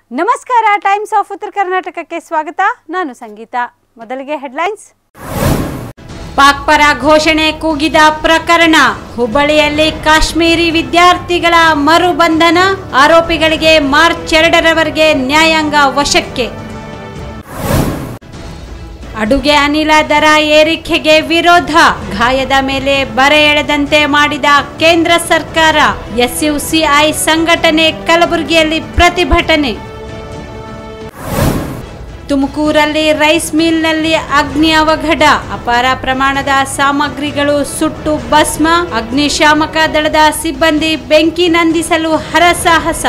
ನಮಸ್ಕಾರ times of ಉತ್ತರ ಕರ್ನಾಟಕಕ್ಕೆ ಸ್ವಾಗತ ನಾನು ಸಂಗೀತ ಮೊದಲಿಗೆ ಹೆಡ್ಲೈನ್ಸ್ ಪಾಕ್ ಪರ ಘೋಷಣೆ ಕೂಗಿದ ಪ್ರಕರಣ ಹುಬ್ಬಳ್ಳಿಯಲ್ಲಿ ಕಾಶ್ಮೀರಿ ವಿದ್ಯಾರ್ಥಿಗಳ ಮರುಬಂಧನ ಆರೋಪಿಗಳಿಗೆ ಮಾರ್ಚ್ ಎರಡರವರೆಗೆ ನ್ಯಾಯಾಂಗ ವಶಕ್ಕೆ ಅಡುಗೆ ಅನಿಲ ದರ ಏರಿಕೆಗೆ ವಿರೋಧ ಗಾಯದ ಮೇಲೆ ಬರೆ ಎಳೆದಂತೆ ಮಾಡಿದ ಕೇಂದ್ರ ಸರ್ಕಾರ ಎಸ್ಯುಸಿಐ ಸಂಘಟನೆ ಕಲಬುರಗಿಯಲ್ಲಿ ಪ್ರತಿಭಟನೆ ತುಮಕೂರಲ್ಲಿ ರೈಸ್ ಮಿಲ್ನಲ್ಲಿ ಅಗ್ನಿ ಅವಘಡ ಅಪಾರ ಪ್ರಮಾಣದ ಸಾಮಗ್ರಿಗಳು ಸುಟ್ಟು ಭಸ್ಮ ಅಗ್ನಿಶಾಮಕ ದಳದ ಸಿಬ್ಬಂದಿ ಬೆಂಕಿ ನಂದಿಸಲು ಹರಸಾಹಸ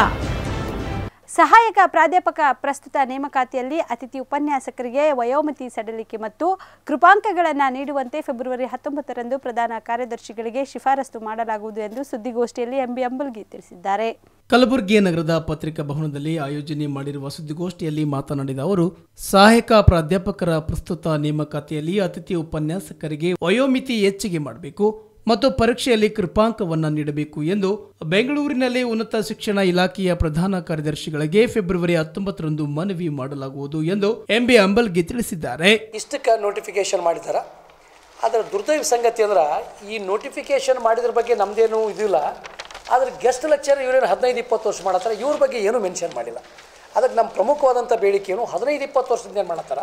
ಸಹಾಯಕ ಪ್ರಾಧ್ಯಾಪಕ ಪ್ರಸ್ತುತ ನೇಮಕಾತಿಯಲ್ಲಿ ಅತಿಥಿ ಉಪನ್ಯಾಸಕರಿಗೆ ವಯೋಮಿತಿ ಸಡಿಲಿಕೆ ಮತ್ತು ಕೃಪಾಂಕಗಳನ್ನು ನೀಡುವಂತೆ ಫೆಬ್ರವರಿ ಹತ್ತೊಂಬತ್ತರಂದು ಪ್ರಧಾನ ಕಾರ್ಯದರ್ಶಿಗಳಿಗೆ ಶಿಫಾರಸು ಮಾಡಲಾಗುವುದು ಎಂದು ಸುದ್ದಿಗೋಷ್ಠಿಯಲ್ಲಿ ಎಂಬಿ ಅಂಬಲ್ಗಿ ತಿಳಿಸಿದ್ದಾರೆ ಕಲಬುರಗಿ ನಗರದ ಪತ್ರಿಕಾ ಭವನದಲ್ಲಿ ಆಯೋಜನೆ ಮಾಡಿರುವ ಸುದ್ದಿಗೋಷ್ಠಿಯಲ್ಲಿ ಮಾತನಾಡಿದ ಅವರು ಸಹಾಯಕ ಪ್ರಾಧ್ಯಾಪಕರ ಪ್ರಸ್ತುತ ನೇಮಕಾತಿಯಲ್ಲಿ ಅತಿಥಿ ಉಪನ್ಯಾಸಕರಿಗೆ ವಯೋಮಿತಿ ಹೆಚ್ಚಿಗೆ ಮಾಡಬೇಕು ಮತ್ತು ಪರೀಕ್ಷೆಯಲ್ಲಿ ಕೃಪಾಂಕವನ್ನ ನೀಡಬೇಕು ಎಂದು ಬೆಂಗಳೂರಿನಲ್ಲಿ ಉನ್ನತ ಶಿಕ್ಷಣ ಇಲಾಖೆಯ ಪ್ರಧಾನ ಕಾರ್ಯದರ್ಶಿಗಳಿಗೆ ಫೆಬ್ರವರಿ ಹತ್ತೊಂಬತ್ತರಂದು ಮನವಿ ಮಾಡಲಾಗುವುದು ಎಂದು ಎಂಬಿ ಅಂಬಲ್ಗಿ ತಿಳಿಸಿದ್ದಾರೆ ಇಷ್ಟಕ್ಕೆ ನೋಟಿಫಿಕೇಷನ್ ಮಾಡಿದ್ದಾರೆ ಅದರ ದುರ್ದೈವ ಸಂಗತಿ ಅಂದ್ರೆ ಈ ನೋಟಿಫಿಕೇಷನ್ ಮಾಡಿದ್ರ ಬಗ್ಗೆ ನಮ್ಮದೇನು ಇದಿಲ್ಲ ಆದರೆ ಗೆಸ್ಟ್ ಲೆಕ್ಚರ್ ಇವರೇನು ಹದಿನೈದು ಇಪ್ಪತ್ತು ವರ್ಷ ಮಾಡತ್ತಾರೆ ಇವ್ರ ಬಗ್ಗೆ ಏನೂ ಮೆನ್ಷನ್ ಮಾಡಿಲ್ಲ ಅದಕ್ಕೆ ನಮ್ಮ ಪ್ರಮುಖವಾದಂಥ ಬೇಡಿಕೆ ಏನು ಹದಿನೈದು ಇಪ್ಪತ್ತು ವರ್ಷದಿಂದ ಏನು ಮಾಡತ್ತಾರ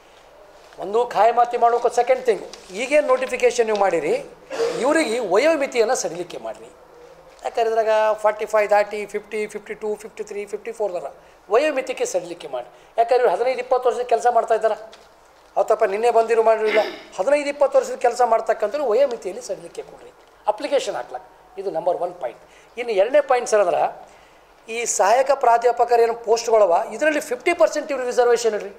ಒಂದು ಖಾಯಮಾತಿ ಮಾಡೋಕೆ ಸೆಕೆಂಡ್ ಥಿಂಗ್ ಈಗೇನು ನೋಟಿಫಿಕೇಷನ್ ನೀವು ಮಾಡಿರಿ ಇವರಿಗೆ ವಯೋಮಿತಿಯನ್ನು ಸಡಿಲಿಕೆ ಮಾಡಿರಿ ಯಾಕಂದ್ರೆ ಇದ್ರಾಗ ಫಾರ್ಟಿ ಫೈವ್ ದಾಟಿ fifty fifty two fifty three fifty ಫೋರ್ದರ ವಯೋಮಿತಿಗೆ ಸಡಿಲಿಕೆ ಮಾಡಿ ಯಾಕಂದ್ರೆ ಇವ್ರು ಹದಿನೈದು ಇಪ್ಪತ್ತು ವರ್ಷದ ಕೆಲಸ ಮಾಡ್ತಾ ಇದ್ದಾರೆ ಅವತ್ತಪ್ಪ ನಿನ್ನೆ ಬಂದಿರೋ ಮಾಡಿರಲಿಲ್ಲ ಹದಿನೈದು ಇಪ್ಪತ್ತು ವರ್ಷದ ಕೆಲಸ ಮಾಡ್ತಕ್ಕಂಥವ್ರು ವಯೋಮಿತಿಯಲ್ಲಿ ಸಡಿಲಿಕೆ ಕೊಡ್ರಿ ಅಪ್ಲಿಕೇಶನ್ ಹಾಕ್ಲಕ್ಕ ಇದು ನಂಬರ್ ಒನ್ ಪಾಯಿಂಟ್ ಇನ್ನು ಎರಡನೇ ಪಾಯಿಂಟ್ ಸರ್ ಅಂದ್ರೆ ಈ ಸಹಾಯಕ ಪ್ರಾಧ್ಯಾಪಕರು ಏನು ಪೋಸ್ಟ್ಗಳವ ಇದರಲ್ಲಿ ಫಿಫ್ಟಿ ಪರ್ಸೆಂಟ್ ಇವ್ರಿಗೆ ರಿಸರ್ವೇಷನ್ ಇಡ್ರಿ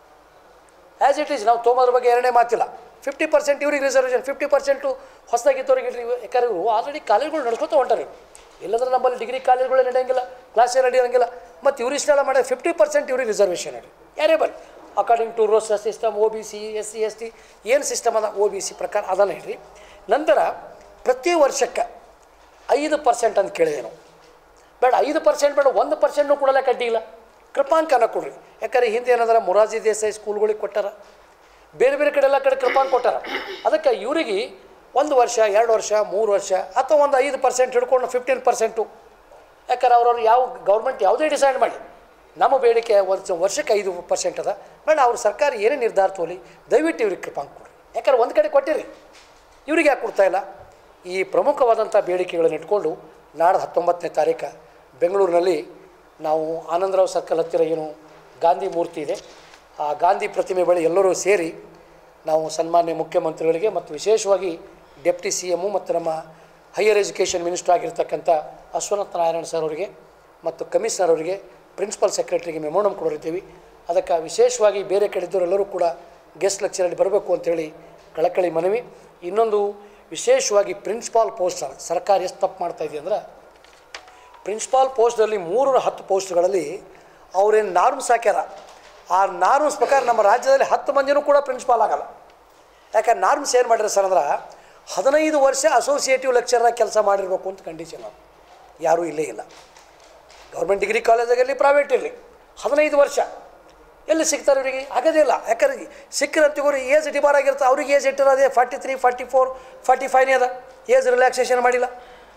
ಆ್ಯಸ್ ಇಟ್ ಈಸ್ ನಾವು ತೊಗೊಂಬದ್ರ ಬಗ್ಗೆ ಎರಡನೇ ಮಾತಿಲ್ಲ ಫಿಫ್ಟಿ ಪರ್ಸೆಂಟ್ ಇವ್ರಿಗೆ ರಿಸರ್ವೇಷನ್ ಫಿಫ್ಟಿ ಪರ್ಸೆಂಟು ಹೊಸದಾಗಿದ್ದವ್ರಿಗೆ ಇಡ್ರಿ ಯಾಕಂದ್ರೆ ಇವರು ಆಲ್ರೆಡಿ ಕಾಲೇಜ್ಗಳು ನಡ್ಕೊತ ಹೊಂಟಾರೆ ಇಲ್ಲಂದ್ರೆ ನಮ್ಮಲ್ಲಿ ಡಿಗ್ರಿ ಕಾಲೇಜ್ಗಳು ನಡೆಯಂಗಿಲ್ಲ ಕ್ಲಾಸೇ ನಡೆಯೋಂಗಿಲ್ಲ ಮತ್ತು ಇವ್ರು ಇಷ್ಟೆಲ್ಲ ಮಾಡಿದ್ರೆ ಫಿಫ್ಟಿ ಪರ್ಸೆಂಟ್ ಇವ್ರಿಗೆ ರಿಸರ್ವೇಷನ್ ಇಡ್ರಿ ಯಾರೇ ಬರಲಿ according to roster system O B C S C S T ಏನು ಸಿಸ್ಟಮ್ ಅದ ಒ ಬಿ ಸಿ ಪ್ರಕಾರ ಅದನ್ನು ಇಡ್ರಿ ನಂತರ ಪ್ರತಿ ವರ್ಷಕ್ಕೆ ಐದು ಪರ್ಸೆಂಟ್ ಅಂತ ಕೇಳಿದೆ ನಾವು ಬೇಡ ಐದು ಪರ್ಸೆಂಟ್ ಬೇಡ ಒಂದು ಪರ್ಸೆಂಟ್ನು ಕೊಡಲ್ಲ ಕಡ್ಡಿ ಇಲ್ಲ ಕೃಪಾಂಕನ ಕೊಡ್ರಿ ಯಾಕಂದ್ರೆ ಹಿಂದೆ ಏನಂದ್ರೆ ಮೊರಾರ್ಜಿ ದೇಸಾಯಿ ಸ್ಕೂಲ್ಗಳಿಗೆ ಕೊಟ್ಟಾರ ಬೇರೆ ಬೇರೆ ಕಡೆ ಎಲ್ಲ ಕಡೆ ಕೃಪಾಂಕ ಕೊಟ್ಟಾರ ಅದಕ್ಕೆ ಇವರಿಗೆ ಒಂದು ವರ್ಷ ಎರಡು ವರ್ಷ ಮೂರು ವರ್ಷ ಅಥವಾ ಒಂದು ಐದು ಪರ್ಸೆಂಟ್ ಹಿಡ್ಕೊಂಡು ಫಿಫ್ಟೀನ್ ಪರ್ಸೆಂಟು ಯಾಕಂದ್ರೆ ಅವ್ರವ್ರು ಯಾವ ಗೌರ್ಮೆಂಟ್ ಯಾವುದೇ ಡಿಸೈಡ್ ಮಾಡಿ ನಮ್ಮ ಬೇಡಿಕೆ ವರ್ಷ ವರ್ಷಕ್ಕೆ ಐದು ಪರ್ಸೆಂಟ್ ಅದ ಬೇಡ ಅವ್ರ ಸರ್ಕಾರ ಏನೇ ನಿರ್ಧಾರ ತೋಲಿ ದಯವಿಟ್ಟು ಇವ್ರಿಗೆ ಕೃಪಾಂಕ ಕೊಡ್ರಿ ಯಾಕಂದ್ರೆ ಒಂದು ಕಡೆ ಕೊಟ್ಟಿರಿ ಇವ್ರಿಗೆ ಯಾಕೆ ಕೊಡ್ತಾ ಇಲ್ಲ ಈ ಪ್ರಮುಖವಾದಂಥ ಬೇಡಿಕೆಗಳನ್ನು ಇಟ್ಕೊಂಡು ನಾಡ್ದು ಹತ್ತೊಂಬತ್ತನೇ ತಾರೀಕು ಬೆಂಗಳೂರಿನಲ್ಲಿ ನಾವು ಆನಂದರಾವ್ ಸರ್ಕಲ್ ಹತ್ತಿರ ಏನು ಗಾಂಧಿ ಮೂರ್ತಿ ಇದೆ ಆ ಗಾಂಧಿ ಪ್ರತಿಮೆ ಬಳಿ ಎಲ್ಲರೂ ಸೇರಿ ನಾವು ಸನ್ಮಾನ್ಯ ಮುಖ್ಯಮಂತ್ರಿಗಳಿಗೆ ಮತ್ತು ವಿಶೇಷವಾಗಿ ಡೆಪ್ಟಿ ಸಿ ಎಮ್ಮು ಮತ್ತು ನಮ್ಮ ಹೈಯರ್ ಎಜುಕೇಷನ್ ಮಿನಿಸ್ಟರ್ ಆಗಿರ್ತಕ್ಕಂಥ ಅಶ್ವನಾಥ ನಾರಾಯಣ ಸರ್ ಅವರಿಗೆ ಮತ್ತು ಕಮಿಷನರ್ ಅವರಿಗೆ ಪ್ರಿನ್ಸಿಪಲ್ ಸೆಕ್ರೆಟರಿಗೆ ಮೆಮೋರಂ ಕೊಡೋರಿದ್ದೀವಿ ಅದಕ್ಕೆ ವಿಶೇಷವಾಗಿ ಬೇರೆ ಕಡೆ ಇದ್ದವರೆಲ್ಲರೂ ಕೂಡ ಗೆಸ್ಟ್ ಲೆಕ್ಚರಲ್ಲಿ ಬರಬೇಕು ಅಂತೇಳಿ ಕಳಕಳಿ ಮನವಿ ಇನ್ನೊಂದು ವಿಶೇಷವಾಗಿ ಪ್ರಿನ್ಸಿಪಾಲ್ ಪೋಸ್ಟರ್ ಸರ್ಕಾರ ಎಷ್ಟು ತಪ್ಪು ಮಾಡ್ತಾ ಇದೆ ಅಂದ್ರೆ ಪ್ರಿನ್ಸಿಪಾಲ್ ಪೋಸ್ಟಲ್ಲಿ ಮೂರು ಹತ್ತು ಪೋಸ್ಟ್ಗಳಲ್ಲಿ ಅವ್ರೇನು ನಾರ್ಮ್ಸ್ ಹಾಕ್ಯಾರ ಆ ನಾರ್ಮ್ಸ್ ಪ್ರಕಾರ ನಮ್ಮ ರಾಜ್ಯದಲ್ಲಿ ಹತ್ತು ಮಂದಿನೂ ಕೂಡ ಪ್ರಿನ್ಸಿಪಾಲ್ ಆಗಲ್ಲ ಯಾಕಂದ್ರೆ ನಾರ್ಮ್ಸ್ ಏನು ಮಾಡಿರ ಸರ್ ಅಂದ್ರೆ ಹದಿನೈದು ವರ್ಷ ಅಸೋಸಿಯೇಟಿವ್ ಲೆಕ್ಚರಾಗಿ ಕೆಲಸ ಮಾಡಿರ್ಬೇಕು ಅಂತ ಕಂಡೀಷನ್ ಅದು ಯಾರೂ ಇಲ್ಲೇ ಇಲ್ಲ ಗೌರ್ಮೆಂಟ್ ಡಿಗ್ರಿ ಕಾಲೇಜಾಗಿರಲಿ ಪ್ರೈವೇಟ್ ಇರಲಿ ಹದಿನೈದು ವರ್ಷ ಎಲ್ಲಿ ಸಿಗ್ತಾರೆ ಇವರಿಗೆ ಆಗೋದೇ ಇಲ್ಲ ಯಾಕಂದ್ರೆ ಸಿಕ್ಕಿರಂತಿಗೋರು ಏಜ್ ಡಿಬಾರ್ ಆಗಿರುತ್ತೆ ಅವ್ರಿಗೆ ಏಜ್ ಇಟ್ಟಿರೋದೇ forty three forty four forty ಫೈವ್ನೇ ಅದ ಏಜ್ ರಿಲ್ಯಾಕ್ಸೇಷನ್ ಮಾಡಿಲ್ಲ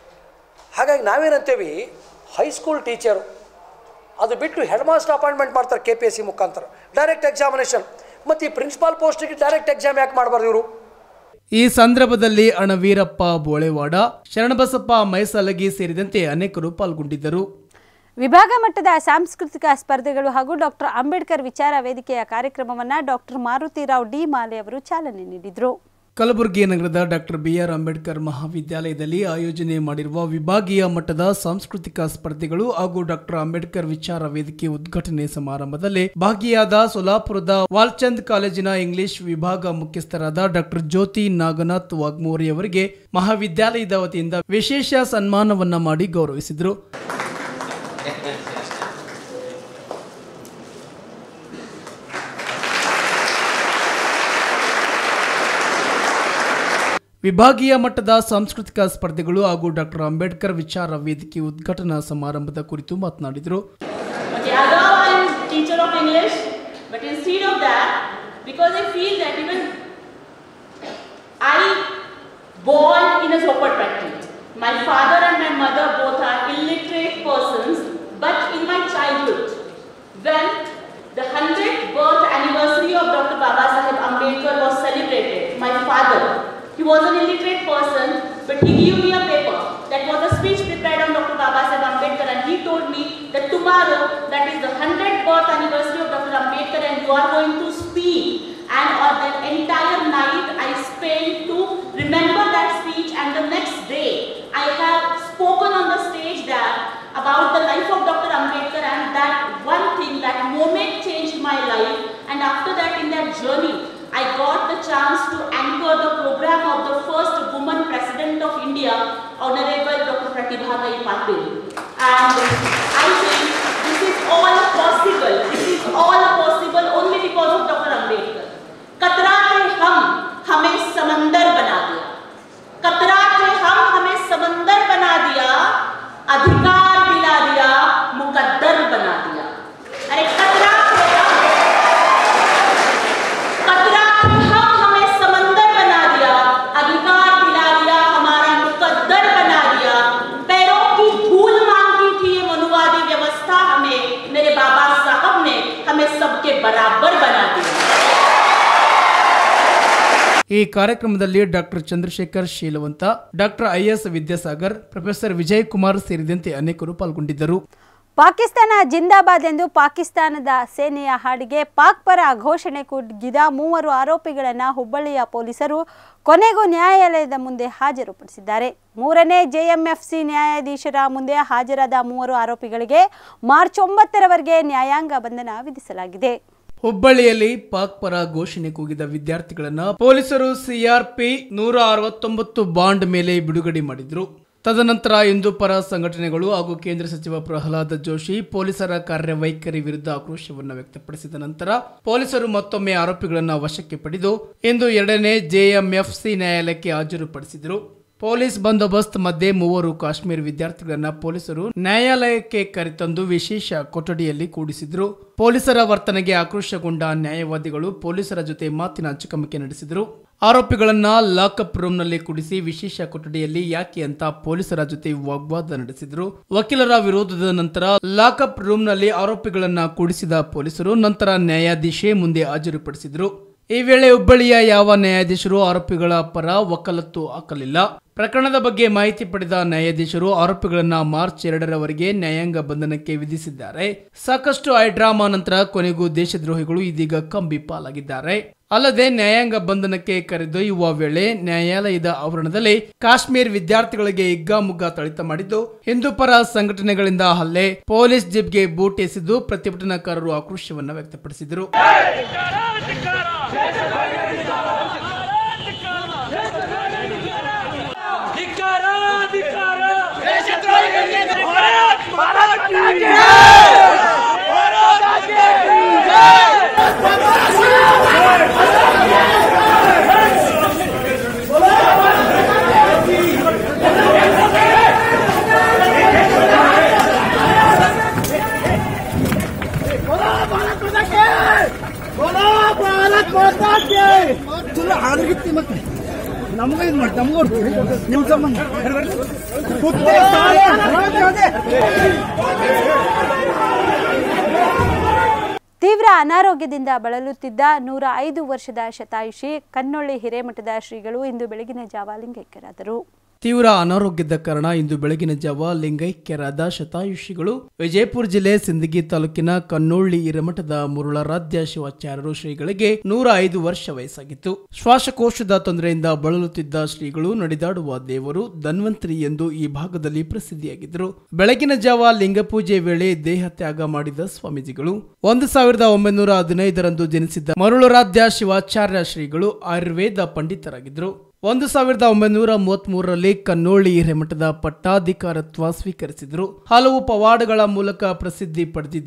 ಹಾಗಾಗಿ ನಾವೇನಂತೇವಿ ಹೈಸ್ಕೂಲ್ ಟೀಚರು ಅದು ಬಿಟ್ಟು ಹೆಡ್ ಮಾಸ್ಟರ್ ಅಪಾಯಿಂಟ್ಮೆಂಟ್ ಮಾಡ್ತಾರೆ ಕೆ ಪಿ ಎಸ್ ಸಿ ಮುಖಾಂತರ ಡೈರೆಕ್ಟ್ ಎಕ್ಸಾಮಿನೇಷನ್ ಮತ್ತು ಈ ಪ್ರಿನ್ಸಿಪಾಲ್ ಪೋಸ್ಟಿಗೆ ಡೈರೆಕ್ಟ್ ಎಕ್ಸಾಮ್ ಯಾಕೆ ಮಾಡಬಾರ್ದು ಇವರು ಈ ಸಂದರ್ಭದಲ್ಲಿ ಅಣವೀರಪ್ಪ ಬೋಳೆವಾಡ ಶರಣಬಸಪ್ಪ ಮೈಸಲಗಿ ಸೇರಿದಂತೆ ಅನೇಕರು ಪಾಲ್ಗೊಂಡಿದ್ದರು ವಿಭಾಗ ಮಟ್ಟದ ಸಾಂಸ್ಕೃತಿಕ ಸ್ಪರ್ಧೆಗಳು ಹಾಗೂ ಡಾಕ್ಟರ್ ಅಂಬೇಡ್ಕರ್ ವಿಚಾರ ವೇದಿಕೆಯ ಕಾರ್ಯಕ್ರಮವನ್ನು ಡಾಕ್ಟರ್ ಮಾರುತಿರಾವ್ ಡಿ ಮಾಲೆ ಅವರು ಚಾಲನೆ ನೀಡಿದರು ಕಲಬುರಗಿ ನಗರದ ಡಾಕ್ಟರ್ ಬಿಆರ್ ಅಂಬೇಡ್ಕರ್ ಮಹಾವಿದ್ಯಾಲಯದಲ್ಲಿ ಆಯೋಜನೆ ಮಾಡಿರುವ ವಿಭಾಗೀಯ ಮಟ್ಟದ ಸಾಂಸ್ಕೃತಿಕ ಸ್ಪರ್ಧೆಗಳು ಹಾಗೂ ಡಾಕ್ಟರ್ ಅಂಬೇಡ್ಕರ್ ವಿಚಾರ ವೇದಿಕೆ ಉದ್ಘಾಟನೆ ಸಮಾರಂಭದಲ್ಲಿ ಭಾಗಿಯಾದ ಸೋಲಾಪುರದ ವಾಲ್ಚಂದ್ ಕಾಲೇಜಿನ ಇಂಗ್ಲಿಷ್ ವಿಭಾಗ ಮುಖ್ಯಸ್ಥರಾದ ಡಾಕ್ಟರ್ ಜ್ಯೋತಿ ನಾಗನಾಥ್ ವಾಗ್ಮೋರಿ ಅವರಿಗೆ ಮಹಾವಿದ್ಯಾಲಯದ ವತಿಯಿಂದ ವಿಶೇಷ ಸನ್ಮಾನವನ್ನ ಮಾಡಿ ಗೌರವಿಸಿದರು ವಿಭಾಗೀಯ ಮಟ್ಟದ ಸಾಂಸ್ಕೃತಿಕ ಸ್ಪರ್ಧೆಗಳು ಹಾಗೂ ಡಾಕ್ಟರ್ ಅಂಬೇಡ್ಕರ್ ವಿಚಾರ ವೇದಿಕೆ ಉದ್ಘಾಟನಾ ಸಮಾರಂಭದ ಕುರಿತು ಮಾತನಾಡಿದರು ಯಾವ್ದಾವ teacher of English, but instead of that, because I feel that even I born in a Zopatpatti. My father and my mother both are illiterate persons, but in my childhood, when the 100th birth anniversary of Dr. Baba Saheb Ambedkar was celebrated, my father, he was an illiterate person, but he gave me a paper that was a speech prepared on Dr. Baba Saheb Ambedkar and he told me that tomorrow, that is the 100th birth anniversary of Dr. Ambedkar and you are going to speak and on that entire night I spent to remember that speech and the next day I have spoken on the stage there about the life of Dr. Ambedkar and that one thing, that moment changed my life and after that in that journey I got the chance to anchor the program of the first woman president of India, Honorable Dr. Pratibha Gai Patil. And I think this is all possible. This is all possible only because of Dr. Ambedkar. कतरा थे हम हमें समंदर बना दिया कतरा थे हम हमें समंदर बना दिया अधिकार दिला दिया मुकद्दर बना दिया अरे कतरा थे हम कतरा थे हम हमें समंदर बना दिया अधिकार दिला दिया हमारा मुकद्दर बना दिया पैरों की धूल मांगती थी ये मनुवादी व्यवस्था हमें मेरे बाबा साहब ने हमें सबके बराबर बना दिया ಈ ಕಾರ್ಯಕ್ರಮದಲ್ಲಿ doctor Chandrashekhar Shilavanta doctor I S Vidyasagar professor Vijay Kumar ಸೇರಿದಂತೆ ಅನೇಕರು ಪಾಲ್ಗೊಂಡಿದ್ದರು ಪಾಕಿಸ್ತಾನ ಜಿಂದಾಬಾದ್ ಎಂದು ಪಾಕಿಸ್ತಾನದ ಸೇನೆಯ ಹಾಡಿಗೆ ಪಾಕ್ ಪರ ಘೋಷಣೆ ಕೂಗಿದ ಮೂವರು ಆರೋಪಿಗಳನ್ನು ಹುಬ್ಬಳ್ಳಿಯ ಪೊಲೀಸರು ಕೊನೆಗೂ ನ್ಯಾಯಾಲಯದ ಮುಂದೆ ಹಾಜರುಪಡಿಸಿದ್ದಾರೆ ಮೂರನೇ ಜೆಎಂಎಫ್ಸಿ ನ್ಯಾಯಾಧೀಶರ ಮುಂದೆ ಹಾಜರಾದ ಮೂವರು ಆರೋಪಿಗಳಿಗೆ ಮಾರ್ಚ್ ಒಂಬತ್ತರವರೆಗೆ ನ್ಯಾಯಾಂಗ ಬಂಧನ ವಿಧಿಸಲಾಗಿದೆ ಹುಬ್ಬಳ್ಳಿಯಲ್ಲಿ ಪಾಕ್ ಪರ ಘೋಷಣೆ ಕೂಗಿದ ವಿದ್ಯಾರ್ಥಿಗಳನ್ನ ಪೊಲೀಸರು ಸಿಆರ್ಪಿ ನೂರ ಅರವತ್ತೊಂಬತ್ತು ಬಾಂಡ್ ಮೇಲೆ ಬಿಡುಗಡೆ ಮಾಡಿದ್ರು ತದನಂತರ ಹಿಂದೂ ಪರ ಸಂಘಟನೆಗಳು ಹಾಗೂ ಕೇಂದ್ರ ಸಚಿವ ಪ್ರಹ್ಲಾದ್ ಜೋಶಿ ಪೊಲೀಸರ ಕಾರ್ಯವೈಖರಿ ವಿರುದ್ಧ ಆಕ್ರೋಶವನ್ನು ವ್ಯಕ್ತಪಡಿಸಿದ ನಂತರ ಪೊಲೀಸರು ಮತ್ತೊಮ್ಮೆ ಆರೋಪಿಗಳನ್ನ ವಶಕ್ಕೆ ಪಡೆದು ಇಂದು ಎರಡನೇ ಜೆಎಂಎಫ್ಸಿ ನ್ಯಾಯಾಲಯಕ್ಕೆ ಹಾಜರುಪಡಿಸಿದರು ಪೊಲೀಸ್ ಬಂದೋಬಸ್ತ್ ಮಧ್ಯೆ ಮೂವರು ಕಾಶ್ಮೀರ ವಿದ್ಯಾರ್ಥಿಗಳನ್ನ ಪೊಲೀಸರು ನ್ಯಾಯಾಲಯಕ್ಕೆ ಕರೆತಂದು ವಿಶೇಷ ಕೊಠಡಿಯಲ್ಲಿ ಕೂಡಿಸಿದ್ರು ಪೊಲೀಸರ ವರ್ತನೆಗೆ ಆಕ್ರೋಶಗೊಂಡ ನ್ಯಾಯವಾದಿಗಳು ಪೊಲೀಸರ ಜೊತೆ ಮಾತಿನ ಚಕಮಕಿ ನಡೆಸಿದರು ಆರೋಪಿಗಳನ್ನ ಲಾಕಪ್ ರೂಮ್ನಲ್ಲಿ ಕುಡಿಸಿ ವಿಶೇಷ ಕೊಠಡಿಯಲ್ಲಿ ಯಾಕೆ ಅಂತ ಪೊಲೀಸರ ಜೊತೆ ವಾಗ್ವಾದ ನಡೆಸಿದ್ರು ವಕೀಲರ ವಿರೋಧದ ನಂತರ ಲಾಕಪ್ ರೂಮ್ನಲ್ಲಿ ಆರೋಪಿಗಳನ್ನ ಕೂಡಿಸಿದ ಪೊಲೀಸರು ನಂತರ ನ್ಯಾಯಾಧೀಶೆ ಮುಂದೆ ಹಾಜರುಪಡಿಸಿದ್ರು ಈ ವೇಳೆ ಹುಬ್ಬಳ್ಳಿಯ ಯಾವ ನ್ಯಾಯಾಧೀಶರು ಆರೋಪಿಗಳ ಪರ ವಕಾಲತ್ತು ಹಾಕಲಿಲ್ಲ ಪ್ರಕರಣದ ಬಗ್ಗೆ ಮಾಹಿತಿ ಪಡೆದ ನ್ಯಾಯಾಧೀಶರು ಆರೋಪಿಗಳನ್ನ ಮಾರ್ಚ್ ಎರಡರವರೆಗೆ ನ್ಯಾಯಾಂಗ ಬಂಧನಕ್ಕೆ ವಿಧಿಸಿದ್ದಾರೆ ಸಾಕಷ್ಟು ಐಡ್ರಾಮಾ ನಂತರ ಕೊನೆಗೂ ದೇಶದ್ರೋಹಿಗಳು ಇದೀಗ ಕಂಬಿ ಪಾಲಾಗಿದ್ದಾರೆ ಅಲ್ಲದೆ ನ್ಯಾಯಾಂಗ ಬಂಧನಕ್ಕೆ ಕರೆದೊಯ್ಯುವ ವೇಳೆ ನ್ಯಾಯಾಲಯದ ಆವರಣದಲ್ಲಿ ಕಾಶ್ಮೀರ್ ವಿದ್ಯಾರ್ಥಿಗಳಿಗೆ ಹಿಗ್ಗಾಮುಗ್ಗಾ ಥಳಿತ ಮಾಡಿದ್ದು ಹಿಂದೂ ಪರ ಸಂಘಟನೆಗಳಿಂದ ಹಲ್ಲೆ ಪೊಲೀಸ್ ಜಿಪ್ಗೆ ಬೂಟ್ ಎಸೆದು ಪ್ರತಿಭಟನಾಕಾರರು ಆಕ್ರೋಶವನ್ನು ವ್ಯಕ್ತಪಡಿಸಿದರು ಧಿಕ್ಕಾರ ಧಿಕ್ಕಾರ ನಮಗ ಇದು ಮಾಡಿ ನಮಗೂ ನಿಮ್ ಸಂಬಂಧ ತೀವ್ರ ಅನಾರೋಗ್ಯದಿಂದ ಬಳಲುತ್ತಿದ್ದ ನೂರ ಐದು ವರ್ಷದ ಶತಾಯುಷಿ ಕನ್ನೊಳ್ಳಿ ಹಿರೇಮಠದ ಶ್ರೀಗಳು ಇಂದು ಬೆಳಗಿನ ಜಾವ ಲಿಂಗೈಕ್ಯರಾದರು ತೀವ್ರ ಅನಾರೋಗ್ಯದ ಕಾರಣ ಇಂದು ಬೆಳಗಿನ ಜಾವ ಲಿಂಗೈಕ್ಯರಾದ ಶತಾಯುಷಿಗಳು ವಿಜಯಪುರ ಜಿಲ್ಲೆ ಸಿಂದಗಿ ತಾಲೂಕಿನ ಕನ್ನೋಳ್ಳಿ ಹಿರೇಮಠದ ಮುರುಳರಾಧ್ಯ ಶಿವಾಚಾರ್ಯರು ಶ್ರೀಗಳಿಗೆ ನೂರ ಐದು ವರ್ಷ ವಯಸ್ಸಾಗಿತ್ತು ಶ್ವಾಸಕೋಶದ ತೊಂದರೆಯಿಂದ ಬಳಲುತ್ತಿದ್ದ ಶ್ರೀಗಳು ನಡೆದಾಡುವ ದೇವರು ಧನ್ವಂತರಿ ಎಂದು ಈ ಭಾಗದಲ್ಲಿ ಪ್ರಸಿದ್ಧಿಯಾಗಿದ್ದರು ಬೆಳಗಿನ ಜಾವ ಲಿಂಗಪೂಜೆ ವೇಳೆ ದೇಹ ತ್ಯಾಗ ಮಾಡಿದ ಸ್ವಾಮೀಜಿಗಳು ಒಂದು ಸಾವಿರದ ಒಂಬೈನೂರ ಹದಿನೈದರಂದು ಜನಿಸಿದ್ದ ಮರುಳರಾಧ್ಯ ಶಿವಾಚಾರ್ಯ ಶ್ರೀಗಳು ಆಯುರ್ವೇದ ಪಂಡಿತರಾಗಿದ್ದರು ಒಂದು ಸಾವಿರದ ಒಂಬೈನೂರ ಮೂವತ್ತ್ ಮೂರರಲ್ಲಿ ಕನ್ನೋಳಿ ಹಿರೇಮಠದ ಪಟ್ಟಾಧಿಕಾರತ್ವ ಸ್ವೀಕರಿಸಿದ್ರು ಹಲವು ಪವಾಡಗಳ ಮೂಲಕ ಪ್ರಸಿದ್ಧಿ ಪಡೆದಿದ್ರು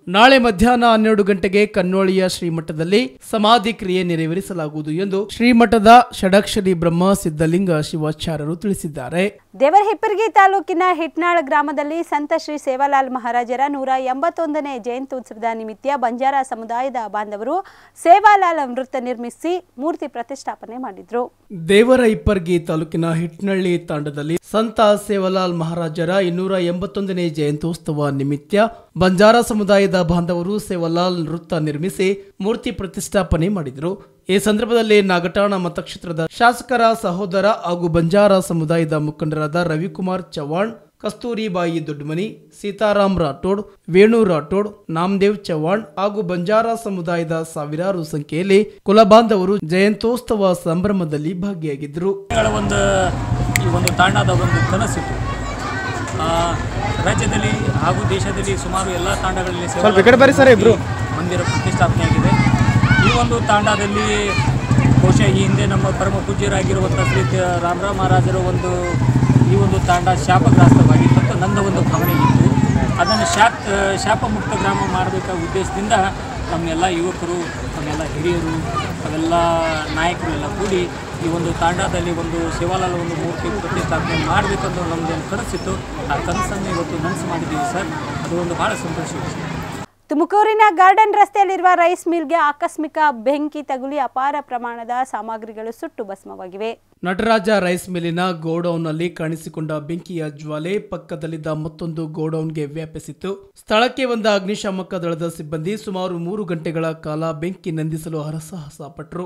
ನಾಳೆ ಮಧ್ಯಾಹ್ನ ಹನ್ನೆರಡು ಗಂಟೆಗೆ ಕನ್ನೋಳಿಯ ಶ್ರೀಮಠದಲ್ಲಿ ಸಮಾಧಿ ಕ್ರಿಯೆ ನೆರವೇರಿಸಲಾಗುವುದು ಎಂದು ಶ್ರೀಮಠದ ಷಡಕ್ಷರಿ ಬ್ರಹ್ಮ ಸಿದ್ಧಲಿಂಗ ಶಿವಾಚಾರ್ಯರು ತಿಳಿಸಿದ್ದಾರೆ ದೇವರಹಿಪ್ಪರಗಿ ತಾಲೂಕಿನ ಹಿಟ್ನಾಳ ಗ್ರಾಮದಲ್ಲಿ ಸಂತ ಶ್ರೀ ಸೇವಾಲಾಲ್ ಮಹಾರಾಜರ ನೂರ ಎಂಬತ್ತೊಂದನೇ ಜಯಂತ್ಯುತ್ಸವದ ನಿಮಿತ್ತ ಬಂಜಾರ ಸಮುದಾಯದ ಬಾಂಧವರು ಸೇವಾಲಾಲ್ ವೃತ್ತ ನಿರ್ಮಿಸಿ ಮೂರ್ತಿ ಪ್ರತಿಷ್ಠಾಪನೆ ಮಾಡಿದ್ರು ದೇವರ ಇಪ್ಪರ್ಗಿ ತಾಲೂಕಿನ ಹಿಟ್ನಳ್ಳಿ ತಾಂಡದಲ್ಲಿ ಸಂತ ಸೇವಲಾಲ್ ಮಹಾರಾಜರ ಇನ್ನೂರ ಎಂಬತ್ತೊಂದನೇ ಜಯಂತ್ಯೋತ್ಸವ ನಿಮಿತ್ತ ಬಂಜಾರ ಸಮುದಾಯದ ಬಾಂಧವರು ಸೇವಲಾಲ್ ನೃತ್ಯ ನಿರ್ಮಿಸಿ ಮೂರ್ತಿ ಪ್ರತಿಷ್ಠಾಪನೆ ಮಾಡಿದರು ಈ ಸಂದರ್ಭದಲ್ಲಿ ನಾಗಠಾಣ ಮತಕ್ಷೇತ್ರದ ಶಾಸಕರ ಸಹೋದರ ಹಾಗೂ ಬಂಜಾರ ಸಮುದಾಯದ ಮುಖಂಡರಾದ ರವಿಕುಮಾರ್ ಚವ್ಹಾಣ್ ಕಸ್ತೂರಿಬಾಯಿ ದೊಡ್ಡಮನಿ ಸೀತಾರಾಮ್ ರಾಠೋಡ್ ವೇಣು ರಾಠೋಡ್ ನಾಮದೇವ್ ಚವ್ಹಾಣ್ ಹಾಗೂ ಬಂಜಾರ ಸಮುದಾಯದ ಸಾವಿರಾರು ಸಂಖ್ಯೆಯಲ್ಲಿ ಕುಲಬಾಂಧವರು ಜಯಂತ್ಯೋತ್ಸವ ಸಂಭ್ರಮದಲ್ಲಿ ಭಾಗಿಯಾಗಿದ್ದರು ಗಳ ಒಂದು ಈ ಒಂದು ತಾಂಡದ ಒಂದು ಕನಸಿತ್ತು ಆ, ರಾಜ್ಯದಲ್ಲಿ ಹಾಗೂ ದೇಶದಲ್ಲಿ ಸುಮಾರು ಎಲ್ಲ ತಾಂಡಗಳಲ್ಲಿ ಸೇವಾ ಮಂದಿರ ಪ್ರತಿಷ್ಠಾಪನೆಯಾಗಿದೆ ಈ ಒಂದು ತಾಂಡದಲ್ಲಿ ಬಹುಶಃ ಈ ಹಿಂದೆ ನಮ್ಮ ಪರಮ ಪೂಜ್ಯರಾಗಿರುವಂಥ ಶ್ರೀ ತ- ರಾಮರಾವ್ ಮಹಾರಾಜರ ಒಂದು ಈ ಒಂದು ತಾಂಡ ಶಾಪಗ್ರಾಸ್ತವಾಗಿತ್ತು ಅಂತ ನನ್ನ ಒಂದು ಭಾವನೆ ಇತ್ತು ಅದನ್ನು ಶಾಪ್ ಶಾಪ ಮುಕ್ತ ಗ್ರಾಮ ಮಾಡಬೇಕಾದ ಉದ್ದೇಶದಿಂದ ನಮ್ಮೆಲ್ಲ ಯುವಕರು ನಮ್ಮೆಲ್ಲ ಹಿರಿಯರು ಅವೆಲ್ಲ ನಾಯಕರು ಎಲ್ಲ ಕೂಡಿ ಈ ಒಂದು ತಾಂಡದಲ್ಲಿ ಒಂದು ಶಿವಾಲಾಲ್ ಒಂದು ಮೂರ್ತಿ ಪ್ರತಿಷ್ಠಾಪನೆ ಮಾಡಬೇಕಂತ ನಮ್ಮದೇನು ಕನಸಿತ್ತು ಆ ಕನಸನ್ನು ಇವತ್ತು ನನಸು ಮಾಡಿದ್ದೀವಿ ಸರ್ ಅದು ಒಂದು ಭಾಳ ಸಂತೋಷ ವಿಷಯ ತುಮಕೂರಿನ ಗಾರ್ಡನ್ ರಸ್ತೆಯಲ್ಲಿರುವ ರೈಸ್ ಮಿಲ್ಗೆ ಆಕಸ್ಮಿಕ ಬೆಂಕಿ ತಗುಲಿ ಅಪಾರ ಪ್ರಮಾಣದ ಸಾಮಗ್ರಿಗಳು ಸುಟ್ಟು ಭಸ್ಮವಾಗಿವೆ ನಟರಾಜ ರೈಸ್ ಮಿಲ್ಲಿನ ಗೋಡೌನ್ನಲ್ಲಿ ಕಾಣಿಸಿಕೊಂಡ ಬೆಂಕಿಯ ಜ್ವಾಲೆ ಪಕ್ಕದಲ್ಲಿದ್ದ ಮತ್ತೊಂದು ಗೋಡೌನ್ಗೆ ವ್ಯಾಪಿಸಿತ್ತು ಸ್ಥಳಕ್ಕೆ ಬಂದ ಅಗ್ನಿಶಾಮಕ ದಳದ ಸಿಬ್ಬಂದಿ ಸುಮಾರು ಮೂರು ಗಂಟೆಗಳ ಕಾಲ ಬೆಂಕಿ ನಂದಿಸಲು ಹರಸಾಹಸ ಪಟ್ಟರು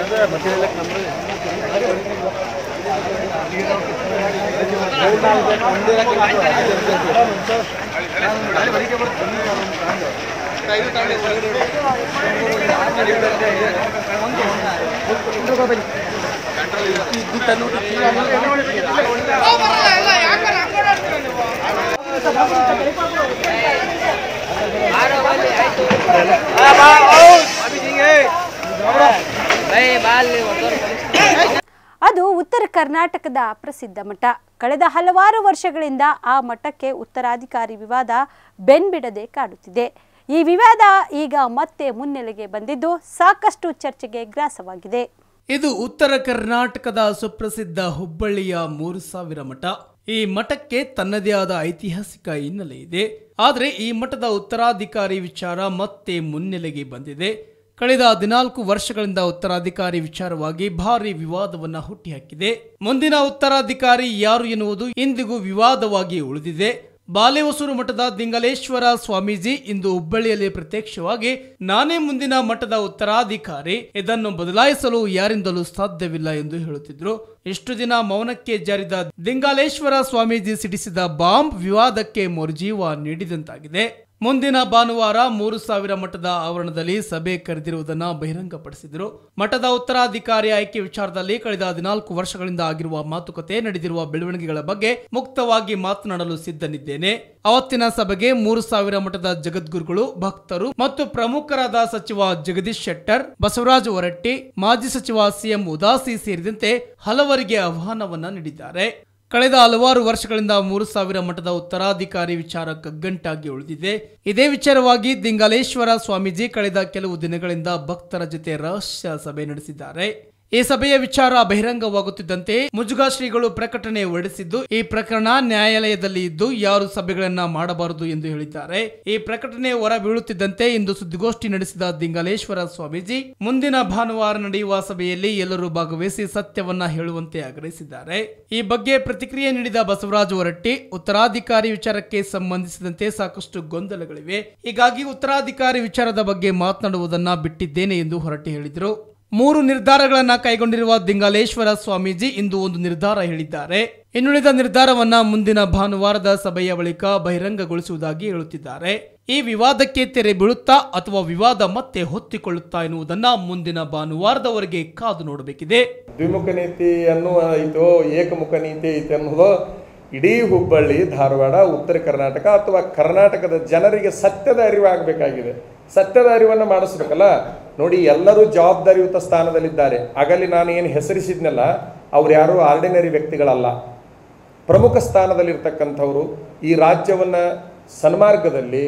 ಅದು ಉತ್ತರ ಕರ್ನಾಟಕದ ಪ್ರಸಿದ್ಧ ಮಠ ಕಳೆದ ಹಲವಾರು ವರ್ಷಗಳಿಂದ ಆ ಮಠಕ್ಕೆ ಉತ್ತರಾಧಿಕಾರಿ ವಿವಾದ ಬೆನ್ಬಿಡದೆ ಕಾಡುತ್ತಿದೆ ಈ ವಿವಾದ ಈಗ ಮತ್ತೆ ಮುನ್ನೆಲೆಗೆ ಬಂದಿದ್ದು ಸಾಕಷ್ಟು ಚರ್ಚೆಗೆ ಗ್ರಾಸವಾಗಿದೆ ಇದು ಉತ್ತರ ಕರ್ನಾಟಕದ ಸುಪ್ರಸಿದ್ಧ ಹುಬ್ಬಳ್ಳಿಯ ಮೂರು ಸಾವಿರ ಮಠ ಈ ಮಠಕ್ಕೆ ತನ್ನದೇ ಆದ ಐತಿಹಾಸಿಕ ಹಿನ್ನೆಲೆ ಇದೆ ಆದರೆ ಈ ಮಠದ ಉತ್ತರಾಧಿಕಾರಿ ವಿಚಾರ ಮತ್ತೆ ಮುನ್ನೆಲೆಗೆ ಬಂದಿದೆ ಕಳೆದ ಹದಿನಾಲ್ಕು ವರ್ಷಗಳಿಂದ ಉತ್ತರಾಧಿಕಾರಿ ವಿಚಾರವಾಗಿ ಭಾರಿ ವಿವಾದವನ್ನ ಹುಟ್ಟಿಹಾಕಿದೆ ಮುಂದಿನ ಉತ್ತರಾಧಿಕಾರಿ ಯಾರು ಎನ್ನುವುದು ಇಂದಿಗೂ ವಿವಾದವಾಗಿ ಉಳಿದಿದೆ ಬಾಲೆಹೊಸೂರು ಮಠದ ದಿಂಗಲೇಶ್ವರ ಸ್ವಾಮೀಜಿ ಇಂದು ಹುಬ್ಬಳ್ಳಿಯಲ್ಲಿ ಪ್ರತ್ಯಕ್ಷವಾಗಿ ನಾನೇ ಮುಂದಿನ ಮಠದ ಉತ್ತರಾಧಿಕಾರಿ ಇದನ್ನು ಬದಲಾಯಿಸಲು ಯಾರಿಂದಲೂ ಸಾಧ್ಯವಿಲ್ಲ ಎಂದು ಹೇಳುತ್ತಿದ್ರು ಇಷ್ಟು ದಿನ ಮೌನಕ್ಕೆ ಜಾರಿದ ದಿಂಗಾಲೇಶ್ವರ ಸ್ವಾಮೀಜಿ ಸಿಡಿಸಿದ ಬಾಂಬ್ ವಿವಾದಕ್ಕೆ ಮರುಜೀವ ನೀಡಿದಂತಾಗಿದೆ ಮುಂದಿನ ಭಾನುವಾರ ಮೂರು ಸಾವಿರ ಮಠದ ಆವರಣದಲ್ಲಿ ಸಭೆ ಕರೆದಿರುವುದನ್ನು ಬಹಿರಂಗಪಡಿಸಿದರು ಮಠದ ಉತ್ತರಾಧಿಕಾರಿ ಆಯ್ಕೆ ವಿಚಾರದಲ್ಲಿ ಕಳೆದ ಹದಿನಾಲ್ಕು ವರ್ಷಗಳಿಂದ ಆಗಿರುವ ಮಾತುಕತೆ ನಡೆದಿರುವ ಬೆಳವಣಿಗೆಗಳ ಬಗ್ಗೆ ಮುಕ್ತವಾಗಿ ಮಾತನಾಡಲು ಸಿದ್ಧನಿದ್ದೇನೆ ಅವತ್ತಿನ ಸಭೆಗೆ ಮೂರು ಸಾವಿರ ಮಠದ ಜಗದ್ಗುರುಗಳು ಭಕ್ತರು ಮತ್ತು ಪ್ರಮುಖರಾದ ಸಚಿವ ಜಗದೀಶ್ ಶೆಟ್ಟರ್ ಬಸವರಾಜ ಹೊರಟ್ಟಿ ಮಾಜಿ ಸಚಿವ ಸಿಎಂ ಉದಾಸಿ ಸೇರಿದಂತೆ ಹಲವರಿಗೆ ಆಹ್ವಾನವನ್ನ ನೀಡಿದ್ದಾರೆ ಕಳೆದ ಹಲವಾರು ವರ್ಷಗಳಿಂದ ಮೂರು ಸಾವಿರ ಮಠದ ಉತ್ತರಾಧಿಕಾರಿ ವಿಚಾರ ಕಗ್ಗಂಟಾಗಿ ಉಳಿದಿದೆ ಇದೇ ವಿಚಾರವಾಗಿ ದಿಂಗಾಲೇಶ್ವರ ಸ್ವಾಮೀಜಿ ಕಳೆದ ಕೆಲವು ದಿನಗಳಿಂದ ಭಕ್ತರ ಜೊತೆ ರಹಸ್ಯ ಸಭೆ ನಡೆಸಿದ್ದಾರೆ ಈ ಸಭೆಯ ವಿಚಾರ ಬಹಿರಂಗವಾಗುತ್ತಿದ್ದಂತೆ ಮುಜುಗಾ ಶ್ರೀಗಳು ಪ್ರಕಟಣೆ ಹೊರಡಿಸಿದ್ದು ಈ ಪ್ರಕರಣ ನ್ಯಾಯಾಲಯದಲ್ಲಿ ಇದ್ದು ಯಾರು ಸಭೆಗಳನ್ನ ಮಾಡಬಾರದು ಎಂದು ಹೇಳಿದ್ದಾರೆ ಈ ಪ್ರಕಟಣೆ ಹೊರ ಬೀಳುತ್ತಿದ್ದಂತೆ ಇಂದು ಸುದ್ದಿಗೋಷ್ಠಿ ನಡೆಸಿದ ದಿಂಗಾಲೇಶ್ವರ ಸ್ವಾಮೀಜಿ ಮುಂದಿನ ಭಾನುವಾರ ನಡೆಯುವ ಸಭೆಯಲ್ಲಿ ಎಲ್ಲರೂ ಭಾಗವಹಿಸಿ ಸತ್ಯವನ್ನ ಹೇಳುವಂತೆ ಆಗ್ರಹಿಸಿದ್ದಾರೆ ಈ ಬಗ್ಗೆ ಪ್ರತಿಕ್ರಿಯೆ ನೀಡಿದ ಬಸವರಾಜ ಹೊರಟ್ಟಿ ಉತ್ತರಾಧಿಕಾರಿ ವಿಚಾರಕ್ಕೆ ಸಂಬಂಧಿಸಿದಂತೆ ಸಾಕಷ್ಟು ಗೊಂದಲಗಳಿವೆ ಹೀಗಾಗಿ ಉತ್ತರಾಧಿಕಾರಿ ವಿಚಾರದ ಬಗ್ಗೆ ಮಾತನಾಡುವುದನ್ನ ಬಿಟ್ಟಿದ್ದೇನೆ ಎಂದು ಹೊರಟ್ಟಿ ಹೇಳಿದರು ಮೂರು ನಿರ್ಧಾರಗಳನ್ನ ಕೈಗೊಂಡಿರುವ ದಿಂಗಾಲೇಶ್ವರ ಸ್ವಾಮೀಜಿ ಇಂದು ಒಂದು ನಿರ್ಧಾರ ಹೇಳಿದ್ದಾರೆ ಇನ್ನುಳಿದ ನಿರ್ಧಾರವನ್ನ ಮುಂದಿನ ಭಾನುವಾರದ ಸಭೆಯ ಬಳಿಕ ಬಹಿರಂಗಗೊಳಿಸುವುದಾಗಿ ಹೇಳುತ್ತಿದ್ದಾರೆ ಈ ವಿವಾದಕ್ಕೆ ತೆರೆ ಬೀಳುತ್ತಾ ಅಥವಾ ವಿವಾದ ಮತ್ತೆ ಹೊತ್ತಿಕೊಳ್ಳುತ್ತಾ ಎನ್ನುವುದನ್ನ ಮುಂದಿನ ಭಾನುವಾರದವರೆಗೆ ಕಾದು ನೋಡಬೇಕಿದೆ ದ್ವಿಮುಖ ನೀತಿ ಅನ್ನುವ ಐತೋ ಏಕಮುಖ ನೀತಿ ಐತೆ ಅನ್ನೋದು ಇಡೀ ಹುಬ್ಬಳ್ಳಿ ಧಾರವಾಡ ಉತ್ತರ ಕರ್ನಾಟಕ ಅಥವಾ ಕರ್ನಾಟಕದ ಜನರಿಗೆ ಸತ್ಯದ ಅರಿವಾಗಬೇಕಾಗಿದೆ ಸತ್ಯದ ಅರಿವನ್ನು ಮಾಡಿಸ್ಬೇಕಲ್ಲ ನೋಡಿ ಎಲ್ಲರೂ ಜವಾಬ್ದಾರಿಯುತ ಸ್ಥಾನದಲ್ಲಿದ್ದಾರೆ ಆಗಲಿ ನಾನು ಏನು ಹೆಸರಿಸಿದ್ನಲ್ಲ ಅವ್ರು ಯಾರೂ ಆರ್ಡಿನರಿ ವ್ಯಕ್ತಿಗಳಲ್ಲ ಪ್ರಮುಖ ಸ್ಥಾನದಲ್ಲಿರ್ತಕ್ಕಂಥವರು ಈ ರಾಜ್ಯವನ್ನು ಸನ್ಮಾರ್ಗದಲ್ಲಿ